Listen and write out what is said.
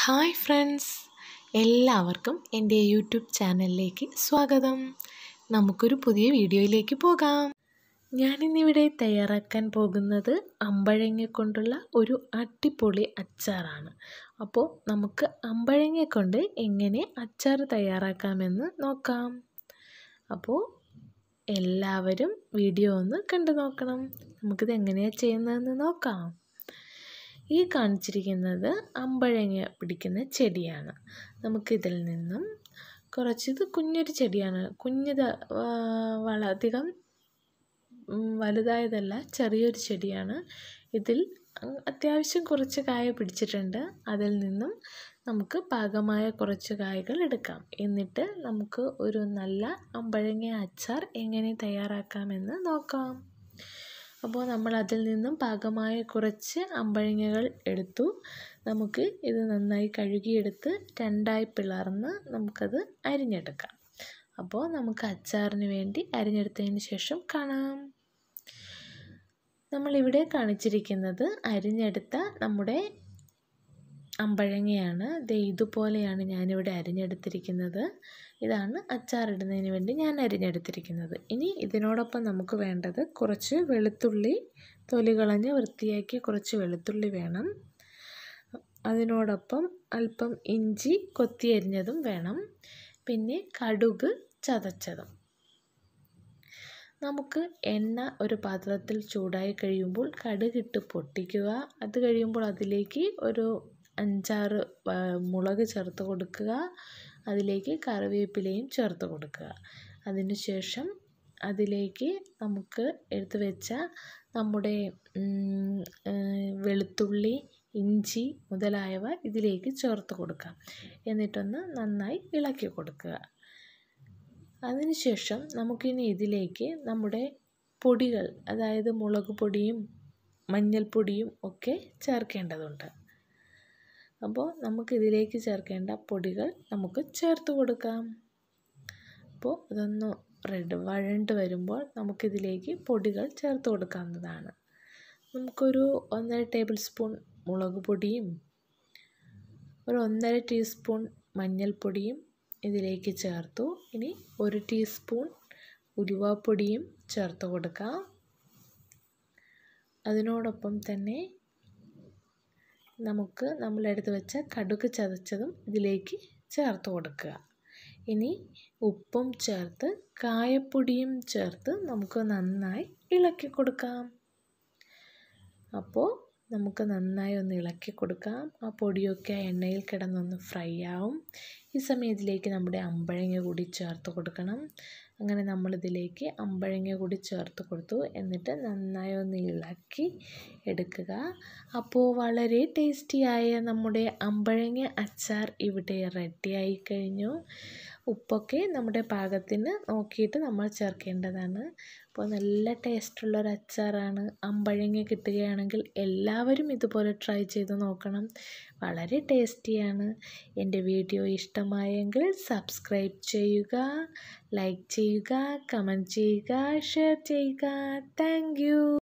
hi friends എല്ലാവർക്കും എൻ്റെ YouTube ചാനലിലേക്ക് സ്വാഗതം നമുക്കൊരു പുതിയ വീഡിയോയിലേക്ക് പോകാം ഞാനിന്നിവിടെ തയ്യാറാക്കാൻ പോകുന്നത് അമ്പഴങ്ങ കൊണ്ടുള്ള ഒരു അടിപൊളി അച്ചാറാണ് അപ്പോൾ നമുക്ക് അമ്പഴങ്ങ കൊണ്ട് എങ്ങനെ അച്ചാർ തയ്യാറാക്കാമെന്ന് നോക്കാം അപ്പോൾ എല്ലാവരും വീഡിയോ ഒന്ന് കണ്ടു നോക്കണം നമുക്കിത് എങ്ങനെയാണ് ചെയ്യുന്നതെന്ന് നോക്കാം ഈ കാണിച്ചിരിക്കുന്നത് അമ്പഴങ്ങ പിടിക്കുന്ന ചെടിയാണ് നമുക്കിതിൽ നിന്നും കുറച്ച് ഇത് കുഞ്ഞൊരു ചെടിയാണ് കുഞ്ഞത് വളധികം വലുതായതല്ല ചെറിയൊരു ചെടിയാണ് ഇതിൽ അത്യാവശ്യം കുറച്ച് കായ പിടിച്ചിട്ടുണ്ട് അതിൽ നിന്നും നമുക്ക് പാകമായ കുറച്ച് കായകൾ എടുക്കാം എന്നിട്ട് നമുക്ക് ഒരു നല്ല അമ്പഴങ്ങ അച്ചാർ എങ്ങനെ തയ്യാറാക്കാമെന്ന് നോക്കാം അപ്പോൾ നമ്മൾ അതിൽ നിന്നും പാകമായ കുറച്ച് അമ്പഴങ്ങകൾ എടുത്തു നമുക്ക് ഇത് നന്നായി കഴുകിയെടുത്ത് രണ്ടായി പിളർന്ന് നമുക്കത് അരിഞ്ഞെടുക്കാം അപ്പോൾ നമുക്ക് അച്ചാറിന് വേണ്ടി അരിഞ്ഞെടുത്തതിന് ശേഷം കാണാം നമ്മളിവിടെ കാണിച്ചിരിക്കുന്നത് അരിഞ്ഞെടുത്ത നമ്മുടെ അമ്പഴങ്ങയാണ് ദേ ഇതുപോലെയാണ് ഞാനിവിടെ അരിഞ്ഞെടുത്തിരിക്കുന്നത് ഇതാണ് അച്ചാറിടുന്നതിന് വേണ്ടി ഞാൻ അരിഞ്ഞെടുത്തിരിക്കുന്നത് ഇനി ഇതിനോടൊപ്പം നമുക്ക് വേണ്ടത് കുറച്ച് വെളുത്തുള്ളി തൊലി കളഞ്ഞ് വൃത്തിയാക്കി കുറച്ച് വെളുത്തുള്ളി വേണം അതിനോടൊപ്പം അല്പം ഇഞ്ചി കൊത്തി അരിഞ്ഞതും വേണം പിന്നെ കടുക് ചതച്ചതും നമുക്ക് എണ്ണ ഒരു പാത്രത്തിൽ ചൂടായി കഴിയുമ്പോൾ കടുകിട്ട് പൊട്ടിക്കുക അത് കഴിയുമ്പോൾ അതിലേക്ക് ഒരു അഞ്ചാറ് മുളക് ചേർത്ത് കൊടുക്കുക അതിലേക്ക് കറിവേപ്പിലയും ചേർത്ത് കൊടുക്കുക അതിനുശേഷം അതിലേക്ക് നമുക്ക് എടുത്തു വെച്ച നമ്മുടെ വെളുത്തുള്ളി ഇഞ്ചി മുതലായവ ഇതിലേക്ക് ചേർത്ത് കൊടുക്കാം എന്നിട്ടൊന്ന് നന്നായി ഇളക്കി കൊടുക്കുക അതിനുശേഷം നമുക്കിനി ഇതിലേക്ക് നമ്മുടെ പൊടികൾ അതായത് മുളക് പൊടിയും മഞ്ഞൾപ്പൊടിയും ഒക്കെ ചേർക്കേണ്ടതുണ്ട് അപ്പോൾ നമുക്കിതിലേക്ക് ചേർക്കേണ്ട പൊടികൾ നമുക്ക് ചേർത്ത് കൊടുക്കാം അപ്പോൾ ഇതൊന്ന് റെഡ് വഴണ്ട് വരുമ്പോൾ നമുക്കിതിലേക്ക് പൊടികൾ ചേർത്ത് കൊടുക്കാവുന്നതാണ് നമുക്കൊരു ഒന്നര ടേബിൾ സ്പൂൺ മുളക് പൊടിയും ഒരു ഒന്നര ടീസ്പൂൺ മഞ്ഞൾപ്പൊടിയും ഇതിലേക്ക് ചേർത്തു ഇനി ഒരു ടീസ്പൂൺ ഉലുവാപ്പൊടിയും ചേർത്ത് കൊടുക്കാം അതിനോടൊപ്പം തന്നെ നമുക്ക് നമ്മളെടുത്ത് വെച്ച കടുക് ചതച്ചതും ഇതിലേക്ക് ചേർത്ത് കൊടുക്കുക ഇനി ഉപ്പും ചേർത്ത് കായപ്പൊടിയും ചേർത്ത് നമുക്ക് നന്നായി ഇളക്കി കൊടുക്കാം അപ്പോൾ നമുക്ക് നന്നായി ഒന്ന് ഇളക്കി കൊടുക്കാം ആ പൊടിയൊക്കെ എണ്ണയിൽ കിടന്നൊന്ന് ഫ്രൈ ആവും ഈ സമയം ഇതിലേക്ക് നമ്മുടെ അമ്പഴങ്ങ കൂടി ചേർത്ത് കൊടുക്കണം അങ്ങനെ നമ്മളിതിലേക്ക് അമ്പഴങ്ങ കൂടി ചേർത്ത് കൊടുത്തു എന്നിട്ട് നന്നായി ഒന്ന് ഇളക്കി എടുക്കുക അപ്പോൾ വളരെ ടേസ്റ്റിയായ നമ്മുടെ അമ്പഴങ്ങ അച്ചാർ ഇവിടെ റെഡിയായി കഴിഞ്ഞു ഉപ്പൊക്കെ നമ്മുടെ പാകത്തിന് നോക്കിയിട്ട് നമ്മൾ ചേർക്കേണ്ടതാണ് അപ്പോൾ നല്ല ടേസ്റ്റുള്ളൊരു അച്ചാറാണ് അമ്പഴങ്ങ കിട്ടുകയാണെങ്കിൽ എല്ലാവരും ഇതുപോലെ ട്രൈ ചെയ്ത് നോക്കണം വളരെ ടേസ്റ്റിയാണ് എൻ്റെ വീഡിയോ ഇഷ്ടമായെങ്കിൽ സബ്സ്ക്രൈബ് ചെയ്യുക ലൈക്ക് ചെയ്യുക കമൻറ്റ് ചെയ്യുക ഷെയർ ചെയ്യുക താങ്ക്